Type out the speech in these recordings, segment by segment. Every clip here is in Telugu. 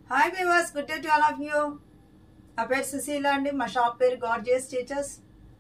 Hi viewers good day to all of you నా పేరు సుశీల అండి మా షాప్ పేరు గార్జియస్ టీచర్స్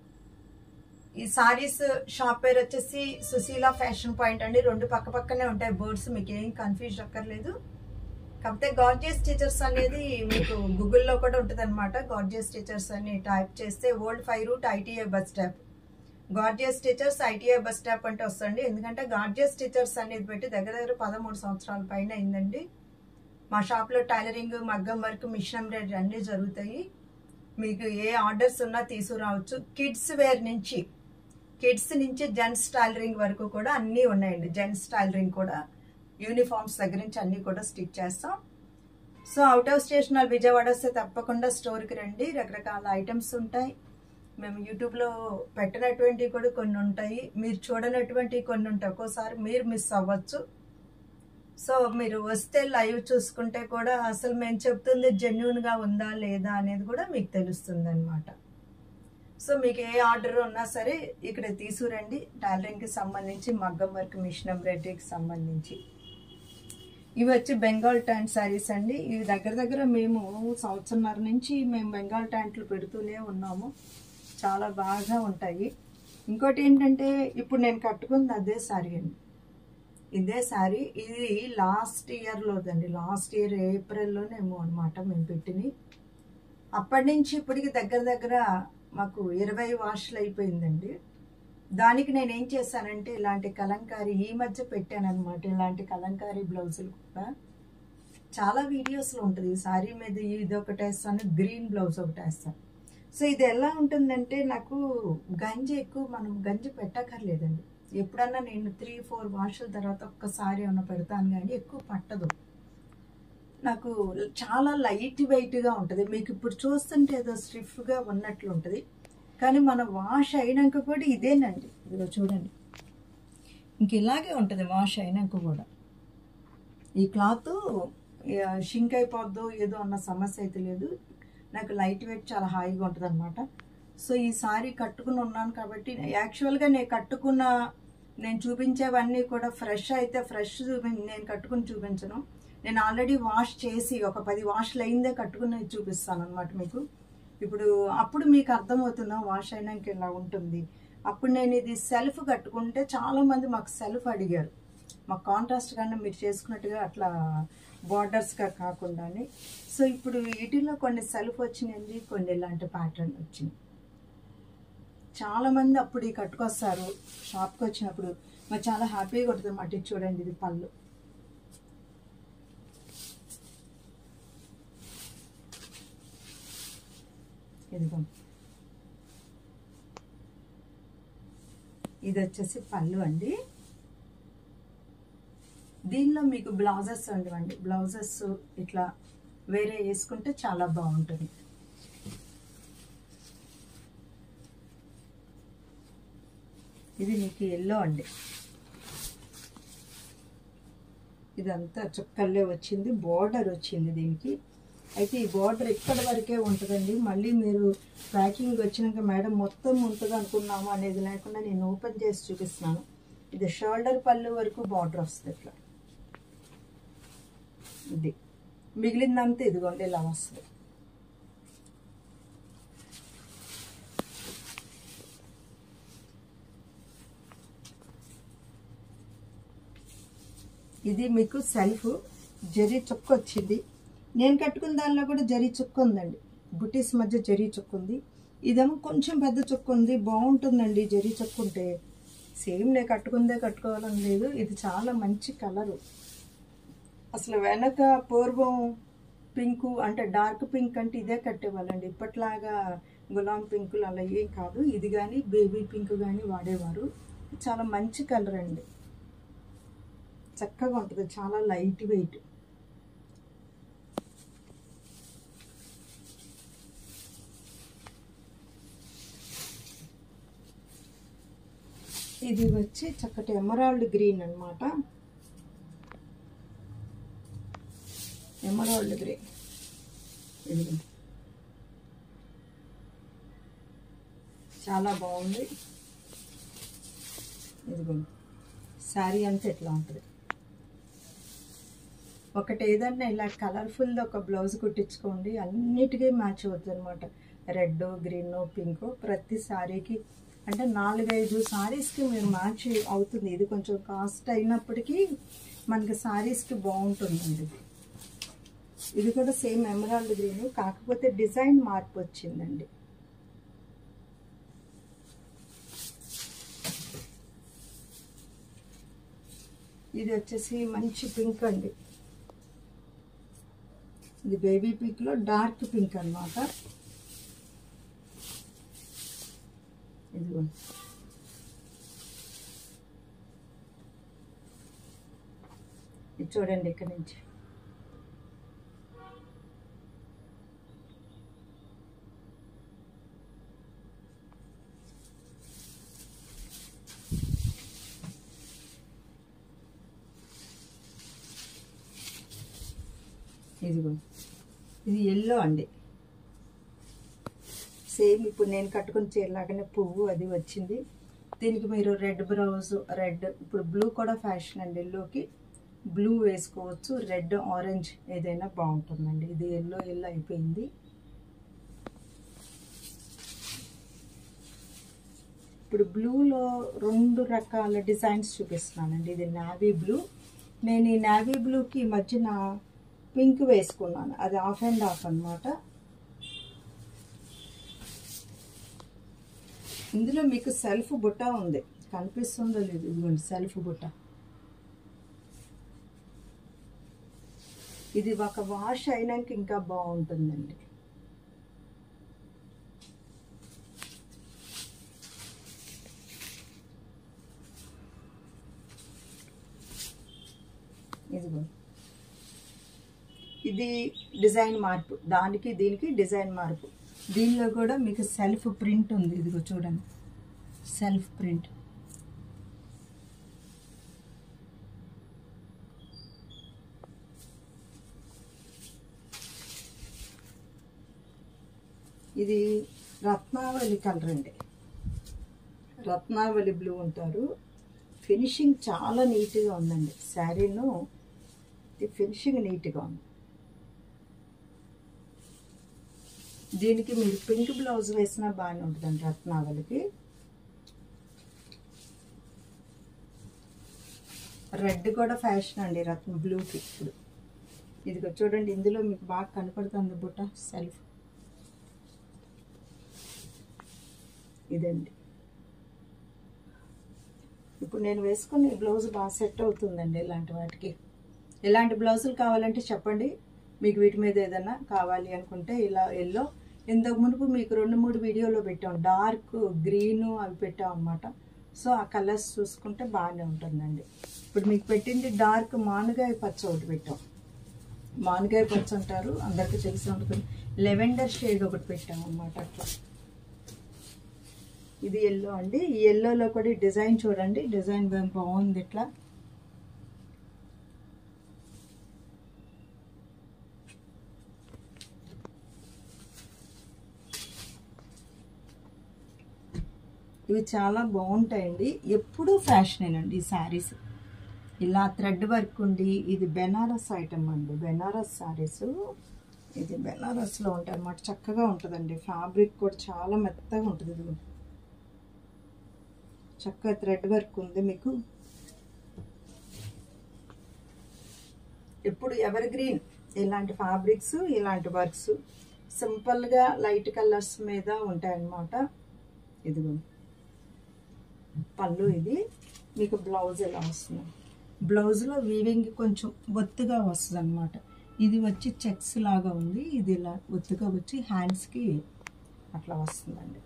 ఈ సారీస్ షాప్ పేరు వచ్చేసి సుశీల ఫ్యాషన్ పాయింట్ అండి రెండు పక్క పక్కనే ఉంటాయి బోర్డ్స్ మీకు ఏం కన్ఫ్యూజ్ అక్కర్లేదు కాకపోతే గార్జియస్ టీచర్స్ అనేది మీకు గూగుల్లో కూడా ఉంటుంది అనమాట గార్జియస్ టీచర్స్ అని టైప్ చేస్తే old five route ITI bus stop gorgeous teachers ITI bus stop అంటే వస్తుంది ఎందుకంటే గార్జియస్ టీచర్స్ అనేది పెట్టి దగ్గర దగ్గర పదమూడు సంవత్సరాల పైన అయిందండి మా షాప్లో టైలరింగ్ మగ్గం వర్క్ మిషన్ ఎంబ్రాయిడరీ అన్నీ జరుగుతాయి మీకు ఏ ఆర్డర్స్ ఉన్నా తీసుకురావచ్చు కిడ్స్ వేర్ నుంచి కిడ్స్ నుంచి జెంట్స్ టైలరింగ్ వరకు కూడా అన్నీ ఉన్నాయండి జెంట్స్ టైలరింగ్ కూడా యూనిఫామ్స్ దగ్గర నుంచి అన్నీ కూడా స్టిచ్ చేస్తాం సో అవుట్ ఆఫ్ స్టేషన్ వాళ్ళు విజయవాడ వస్తే తప్పకుండా స్టోర్కి రండి రకరకాల ఐటమ్స్ ఉంటాయి మేము యూట్యూబ్లో పెట్టినటువంటివి కూడా కొన్ని ఉంటాయి మీరు చూడనటువంటివి కొన్ని ఉంటాయి ఒక్కోసారి మీరు మిస్ అవ్వచ్చు సో మీరు వస్తే లైవ్ చూసుకుంటే కూడా అసలు మేము చెప్తుంది జెన్యున్గా ఉందా లేదా అనేది కూడా మీకు తెలుస్తుంది అనమాట సో మీకు ఏ ఆర్డర్ ఉన్నా సరే ఇక్కడ తీసుకురండి టైలరింగ్కి సంబంధించి మగ్గం వర్క్ మిషన్ ఎంబ్రాయిడరీకి సంబంధించి ఇవి వచ్చి బెంగాల్ ట్యాంట్ శారీస్ అండి ఇవి దగ్గర దగ్గర మేము సంవత్సరంన్నర నుంచి మేము బెంగాల్ ట్యాంట్లు పెడుతూనే ఉన్నాము చాలా బాగా ఉంటాయి ఇంకోటి ఏంటంటే ఇప్పుడు నేను కట్టుకుంది అదే శారీ అండి ఇదే శారీ ఇది లాస్ట్ ఇయర్లోదండి లాస్ట్ ఇయర్ ఏప్రిల్లోనేమో అనమాట మేము పెట్టినవి అప్పటి నుంచి ఇప్పటికి దగ్గర దగ్గర మాకు ఇరవై వాష్లు అయిపోయిందండి దానికి నేను ఏం చేశానంటే ఇలాంటి కలంకారీ ఈ మధ్య పెట్టానమాట ఇలాంటి కలంకారీ బ్లౌజులు కూడా చాలా వీడియోస్లో ఉంటుంది ఈ శారీ మీద ఇది ఒకటి వేస్తాను గ్రీన్ బ్లౌజ్ ఒకటి వేస్తాను సో ఇది ఎలా ఉంటుందంటే నాకు గంజి ఎక్కువ మనం గంజి పెట్టక్కర్లేదండి ఎప్పుడన్నా నేను త్రీ ఫోర్ వాషుల తర్వాత ఒక్కసారి ఏమన్నా పెడతాను కానీ ఎక్కువ పట్టదు నాకు చాలా లైట్ వెయిట్గా ఉంటుంది మీకు ఇప్పుడు చూస్తుంటే ఏదో స్టిఫ్గా ఉన్నట్లు ఉంటుంది కానీ మన వాష్ అయినాక కూడా ఇదేనండి ఇదిగో చూడండి ఇంక ఇలాగే ఉంటుంది వాష్ అయినాక కూడా ఈ క్లాత్ షింక్ అయిపోద్దు ఏదో అన్న సమస్య అయితే లేదు నాకు లైట్ వెయిట్ చాలా హాయిగా ఉంటుంది అనమాట సో ఈ సారీ కట్టుకుని ఉన్నాను కాబట్టి యాక్చువల్గా నేను కట్టుకున్న నేను చూపించేవన్నీ కూడా ఫ్రెష్ అయితే ఫ్రెష్ చూపి నేను కట్టుకుని చూపించను నేను ఆల్రెడీ వాష్ చేసి ఒక పది వాష్లు అయిందే కట్టుకుని చూపిస్తాను అనమాట మీకు ఇప్పుడు అప్పుడు మీకు అర్థమవుతుందా వాష్ అయినాక ఇలా ఉంటుంది అప్పుడు నేను ఇది సెల్ఫ్ కట్టుకుంటే చాలామంది మాకు సెల్ఫ్ అడిగారు మాకు కాంట్రాస్ట్ కన్నా మీరు చేసుకున్నట్టుగా అట్లా బార్డర్స్గా కాకుండానే సో ఇప్పుడు వీటిలో కొన్ని సెల్ఫ్ వచ్చినాయండి కొన్ని ఇలాంటి ప్యాటర్న్ వచ్చినాయి చాలా మంది అప్పుడు ఈ కట్టుకొస్తారు షాప్కి వచ్చినప్పుడు మరి చాలా హ్యాపీగా ఉంటుంది అన్నమాట ఇది చూడండి ఇది పళ్ళు ఇదిగో ఇది వచ్చేసి పళ్ళు అండి దీనిలో మీకు బ్లౌజెస్ ఉండవండి బ్లౌజెస్ ఇట్లా వేరే వేసుకుంటే చాలా బాగుంటుంది ఇది మీకు ఎల్లో అండి ఇదంతా చుక్కల్లే వచ్చింది బార్డర్ వచ్చింది దీనికి అయితే ఈ బార్డర్ ఇక్కడి వరకే ఉంటుందండి మళ్ళీ మీరు ప్యాకింగ్ వచ్చినాక మేడం మొత్తం ఉంటుంది అనుకున్నాము అనేది లేకుండా నేను ఓపెన్ చేసి చూపిస్తున్నాను ఇది షోల్డర్ పళ్ళు వరకు బార్డర్ వస్తుంది ఇట్లా ఇది మిగిలిందంతా ఇదిగోండి ఇలా వస్తుంది ఇది మీకు సెల్ఫ్ జరీ చుక్క వచ్చింది నేను కట్టుకున్న దానిలో కూడా జరీ చుక్క ఉందండి బుటీస్ మధ్య జరీ చుక్క ఉంది ఇదేమో కొంచెం పెద్ద చుక్క ఉంది బాగుంటుందండి జరీ చుక్క ఉంటే సేమ్ నేను కట్టుకుందే కట్టుకోవాలని లేదు ఇది చాలా మంచి కలరు అసలు వెనక పూర్వం పింకు అంటే డార్క్ పింక్ అంటే ఇదే కట్టేవాళ్ళండి ఇప్పట్లాగా గులాం పింకులు అలా ఏం కాదు ఇది కానీ బేబీ పింక్ కానీ వాడేవారు చాలా మంచి కలర్ అండి చక్కగా ఉంటుంది చాలా లైట్ వెయిట్ ఇది వచ్చి చక్కటి ఎమరాల్డ్ గ్రీన్ అనమాట ఎమరాల్డ్ గ్రీన్ ఇది చాలా బాగుంది ఇదిగోండి శారీ అంతా ఎట్లా ఉంటుంది ఒకటి ఏదన్నా ఇలా కలర్ఫుల్ ఒక బ్లౌజ్ కుట్టించుకోండి అన్నిటికీ మ్యాచ్ అవుతుంది అనమాట రెడ్ గ్రీన్ పింక్ ప్రతి సారీకి అంటే నాలుగైదు సారీస్కి మీరు మ్యాచ్ అవుతుంది ఇది కొంచెం కాస్ట్ అయినప్పటికీ మనకి సారీస్కి బాగుంటుందండి ఇది ఇది కూడా సేమ్ ఎమరాల్డ్ గ్రీన్ కాకపోతే డిజైన్ మార్పు వచ్చిందండి ఇది వచ్చేసి మంచి పింక్ అండి ఇది బేబీ పింక్ లో డార్క్ పింక్ అన్నమాట ఇదిగో ఇది చూడండి ఇక్కడ నుంచి ఇదిగో ఇది ఎల్లో అండి సేమ్ ఇప్పుడు నేను కట్టుకుని చీరలాగానే పువ్వు అది వచ్చింది దీనికి మీరు రెడ్ బ్రౌజ్ రెడ్ ఇప్పుడు బ్లూ కూడా ఫ్యాషన్ అండి ఎల్లోకి బ్లూ వేసుకోవచ్చు రెడ్ ఆరెంజ్ ఏదైనా బాగుంటుందండి ఇది ఎల్లో ఎల్లో అయిపోయింది ఇప్పుడు బ్లూలో రెండు రకాల డిజైన్స్ చూపిస్తున్నానండి ఇది నావీ బ్లూ నేను ఈ నావీ బ్లూకి ఈ మధ్యన పింక్ వేసుకున్నాను అది ఆఫ్ అండ్ ఆఫ్ అన్నమాట ఇందులో మీకు సెల్ఫ్ బుట్ట ఉంది కనిపిస్తుందో లేదు ఇదిగోండి సెల్ఫ్ బుట్ట ఇది ఒక వాష్ అయినాక ఇంకా బాగుంటుందండి ఇదిగో ఇది డిజైన్ మార్పు దానికి దీనికి డిజైన్ మార్పు దీనిలో కూడా మీకు సెల్ఫ్ ప్రింట్ ఉంది ఇదిగో చూడండి సెల్ఫ్ ప్రింట్ ఇది రత్నావళి కలర్ అండి రత్నావళి బ్లూ ఉంటారు ఫినిషింగ్ చాలా నీట్గా ఉందండి శారీను ఇది ఫినిషింగ్ నీట్గా ఉంది దీనికి మీరు పింక్ బ్లౌజ్ వేసినా బాగానే ఉంటుందండి రత్నావళికి రెడ్ కూడా ఫ్యాషన్ అండి రత్న బ్లూకి ఇప్పుడు ఇదిగో చూడండి ఇందులో మీకు బాగా కనపడుతుంది బుట్ట సెల్ఫ్ ఇదండి ఇప్పుడు నేను వేసుకున్న ఈ బ్లౌజ్ బాగా సెట్ అవుతుందండి ఇలాంటి వాటికి ఇలాంటి బ్లౌజులు కావాలంటే చెప్పండి మీకు వీటి మీద ఏదైనా కావాలి అనుకుంటే ఇలా ఎల్లో ఇంతకు మునుపు మీకు రెండు మూడు వీడియోలో పెట్టాం డార్క్ గ్రీన్ అవి పెట్టాం అనమాట సో ఆ కలర్స్ చూసుకుంటే బాగానే ఉంటుందండి ఇప్పుడు మీకు పెట్టింది డార్క్ మానుగాయ పచ్చ ఒకటి పెట్టాం మానుగాయ పచ్చ అంటారు అందరికీ తెలిసి ఉంటుంది లెవెండర్ షేడ్ ఒకటి పెట్టాం అనమాట అట్లా ఇది ఎల్లో అండి ఈ ఎల్లోలో కూడా ఈ డిజైన్ చూడండి డిజైన్ బాగుంది ఇట్లా ఇవి చాలా బాగుంటాయండి ఎప్పుడూ ఫ్యాషనేనండి ఈ శారీస్ ఇలా థ్రెడ్ వర్క్ ఉండి ఇది బెనారస్ ఐటమ్ అండి బెనారస్ శారీస్ ఇది బెనారస్లో ఉంటాయి అన్నమాట చక్కగా ఉంటుందండి ఫ్యాబ్రిక్ కూడా చాలా మెత్తగా ఉంటుంది ఇది చక్కగా థ్రెడ్ వర్క్ ఉంది మీకు ఎప్పుడు ఎవర్ గ్రీన్ ఇలాంటి ఫ్యాబ్రిక్స్ ఇలాంటి వర్క్స్ సింపుల్గా లైట్ కలర్స్ మీద ఉంటాయన్నమాట ఇదిగో పళ్ళు ఇది మీకు బ్లౌజ్ ఎలా వస్తుంది బ్లౌజ్లో వీవింగ్ కొంచెం ఒత్తుగా వస్తుంది అనమాట ఇది వచ్చి చెక్స్ లాగా ఉంది ఇది ఇలా ఒత్తుగా వచ్చి హ్యాండ్స్కి అట్లా వస్తుందండి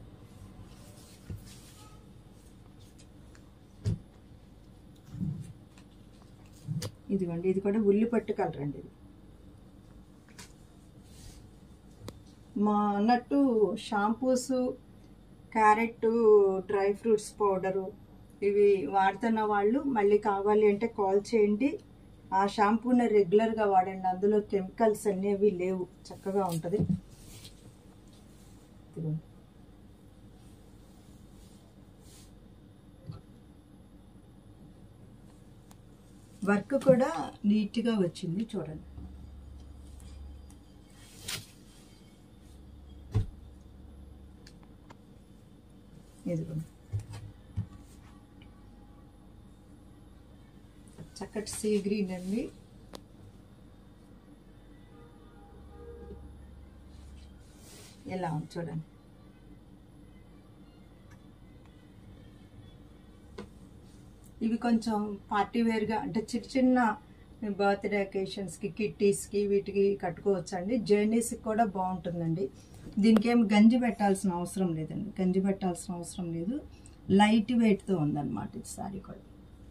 ఇదిగోండి ఇది కూడా ఉల్లిపట్టు కలర్ అండి ఇది మా అన్నట్టు shampoos carrot dry fruits powder ఇవి వాడుతున్న వాళ్ళు మళ్ళీ కావాలి అంటే కాల్ చేయండి ఆ షాంపూని రెగ్యులర్గా వాడండి అందులో కెమికల్స్ అనేవి లేవు చక్కగా ఉంటుంది ఇదిగో. వర్క్ కూడా నీట్గా వచ్చింది చూడండి ఇదిగోండి చక్కటి సీ గ్రీన్ అండి ఎలా ఉంది చూడండి ఇవి కొంచెం పార్టీ వేర్గా అంటే చిన్న చిన్న బర్త్డే అకేషన్స్కి కిట్టీస్కి వీటికి కట్టుకోవచ్చు అండి జర్నీస్కి కూడా బాగుంటుందండి దీనికి ఏం గంజి పెట్టాల్సిన అవసరం లేదండి గంజి పెట్టాల్సిన అవసరం లేదు లైట్ వెయిట్తో ఉందన్నమాట ఈ సారీ కూడా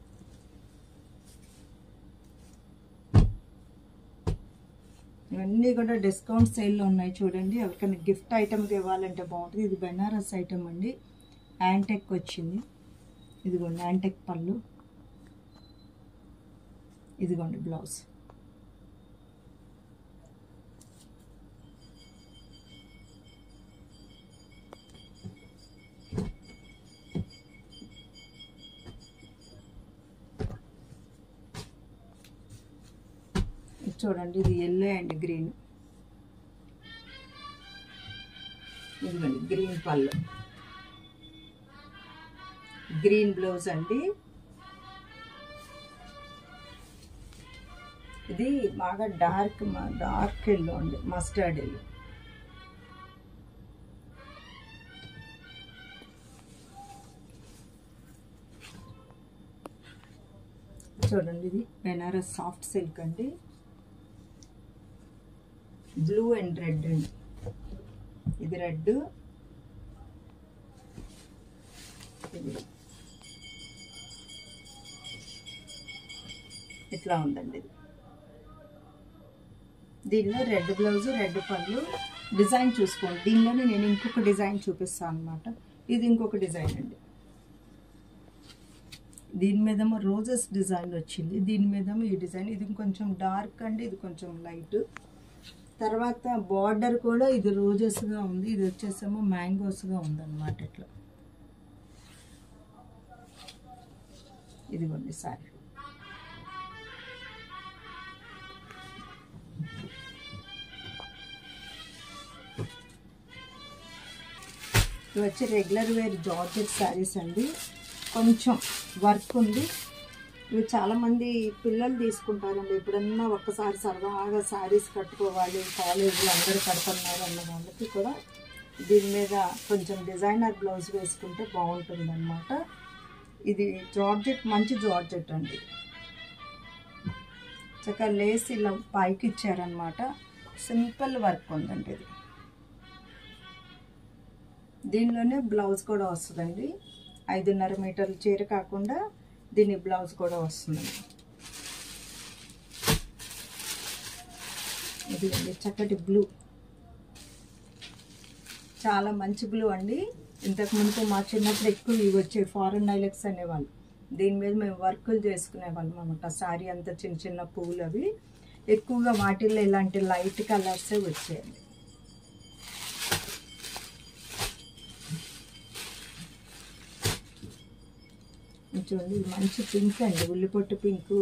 ఇవన్నీ కూడా డిస్కౌంట్ సేల్లో ఉన్నాయి చూడండి ఎవరికైనా గిఫ్ట్ ఐటమ్కి ఇవ్వాలంటే బాగుంటుంది ఇది బెనారస్ ఐటమ్ అండి యాంటెక్ వచ్చింది ఇదిగోండి యాంటెక్ పళ్ళు ఇదిగోండి బ్లౌజ్ ఇది చూడండి ఇది ఎల్లో అండ్ గ్రీన్ ఇదిగోండి గ్రీన్ పళ్ళు గ్రీన్ బ్లౌజ్ అండి ఇది బాగా డార్క్ డార్క్ ఎల్లో అండి మస్టర్డ్ ఎల్లో చూడండి ఇది బెనారస్ సాఫ్ట్ సిల్క్ అండి బ్లూ అండ్ రెడ్ అండి ఇది రెడ్ ఇది ఇట్లా ఉందండి ఇది దీనిలో రెడ్ బ్లౌజ్ రెడ్ పళ్ళు డిజైన్ చూసుకోండి దీనిలోనే నేను ఇంకొక డిజైన్ చూపిస్తాను అనమాట ఇది ఇంకొక డిజైన్ అండి దీని మీదేమో రోజెస్ డిజైన్ వచ్చింది దీని మీదేమో ఈ డిజైన్ ఇది కొంచెం డార్క్ అండి ఇది కొంచెం లైట్ తర్వాత బార్డర్ కూడా ఇది రోజెస్గా ఉంది ఇది వచ్చేసేమో మ్యాంగోస్గా ఉందన్నమాట ఇట్లా ఇదిగోండి సారీ ఇవి వచ్చి రెగ్యులర్ వేర్ జార్జెట్ శారీస్ అండి కొంచెం వర్క్ ఉంది ఇవి చాలామంది పిల్లలు తీసుకుంటారండి ఎప్పుడన్నా ఒక్కసారి సరదాగా శారీస్ కట్టుకోవాలి కాలేజీలో అందరూ కడుతున్నారు అన్న వాళ్ళకి కూడా దీని మీద కొంచెం డిజైనర్ బ్లౌజ్ వేసుకుంటే బాగుంటుంది అనమాట ఇది జార్జెట్ మంచి జార్జెట్ అండి చక్కగా లేస్ ఇలా పైకి ఇచ్చారనమాట సింపుల్ వర్క్ ఉందండి ఇది దీనిలోనే బ్లౌజ్ కూడా వస్తుందండి ఐదున్నర మీటర్ల చీర కాకుండా దీని బ్లౌజ్ కూడా వస్తుందండి ఇది అండి చక్కటి బ్లూ చాలా మంచి బ్లూ అండి ఇంతకు ముందు మా చిన్నప్పుడు ఎక్కువ ఇవి వచ్చాయి ఫారెన్ డైలెక్ట్స్ అనేవాళ్ళు దీని మీద మేము వర్కులు చేసుకునేవాళ్ళం అనమాట సారీ అంత చిన్న చిన్న పువ్వులు అవి ఎక్కువగా వాటిల్లో ఇలాంటి లైట్ కలర్సే వచ్చాయండి ఇది చూడండి ఇది మంచి పింక్ అండి ఉల్లిపొట్టు పింక్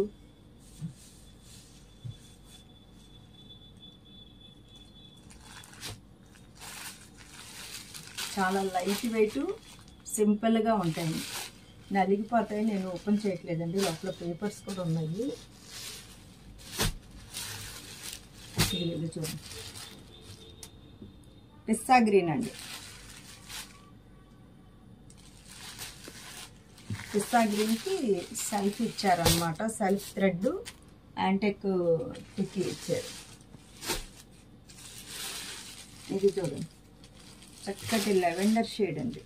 చాలా లైట్ వెయిట్ సింపుల్గా ఉంటాయి నలిగిపోతాయి నేను ఓపెన్ చేయట్లేదండి లోపల పేపర్స్ కూడా ఉన్నాయి ఇది ఇది చూడండి పిస్తా గ్రీన్ అండి పిస్తా గ్రీన్కి సెల్ఫ్ ఇచ్చారనమాట సెల్ఫ్ థ్రెడ్ యాంటెక్ టిక్కి ఇచ్చారు ఇది చూడండి చక్కటి లెవెండర్ షేడ్ అండి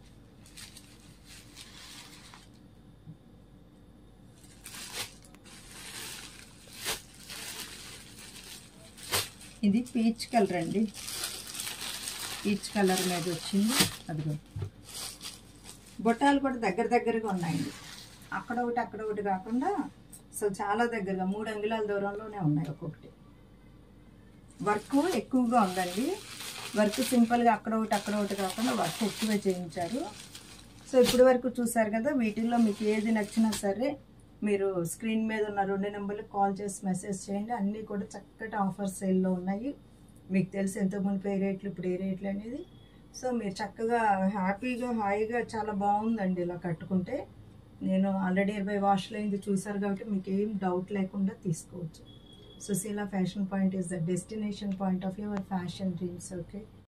ఇది పీచ్ కలర్ అండి పీచ్ కలర్ మీద వచ్చింది అదిగో బొట్టాలు కూడా దగ్గర దగ్గరగా ఉన్నాయండి అక్కడ ఒకటి అక్కడ ఒకటి కాకుండా సో చాలా దగ్గరగా మూడు అంగుళాల దూరంలోనే ఉన్నాయి ఒక్కొక్కటి వర్క్ ఎక్కువగా ఉందండి వర్క్ సింపుల్గా అక్కడ ఒకటి అక్కడ ఒకటి కాకుండా వర్క్ ఎక్కువ చేయించారు సో ఇప్పటి వరకు చూసారు కదా వీటిల్లో మీకు ఏది నచ్చినా సరే మీరు స్క్రీన్ మీద ఉన్న రెండు నెంబర్లకు కాల్ చేసి మెసేజ్ చేయండి అన్నీ కూడా చక్కటి ఆఫర్ సేల్లో ఉన్నాయి మీకు తెలిసి ఎంతోమంది ఏ రేట్లు ఇప్పుడు ఏ రేట్లు అనేది సో మీరు చక్కగా హ్యాపీగా హాయిగా చాలా బాగుందండి ఇలా కట్టుకుంటే నేను ఆల్రెడీ ఇరవై వాష్లో ఇది చూసారు కాబట్టి మీకు ఏం డౌట్ లేకుండా తీసుకోవచ్చు Susheela fashion point is the destination point of your fashion dreams okay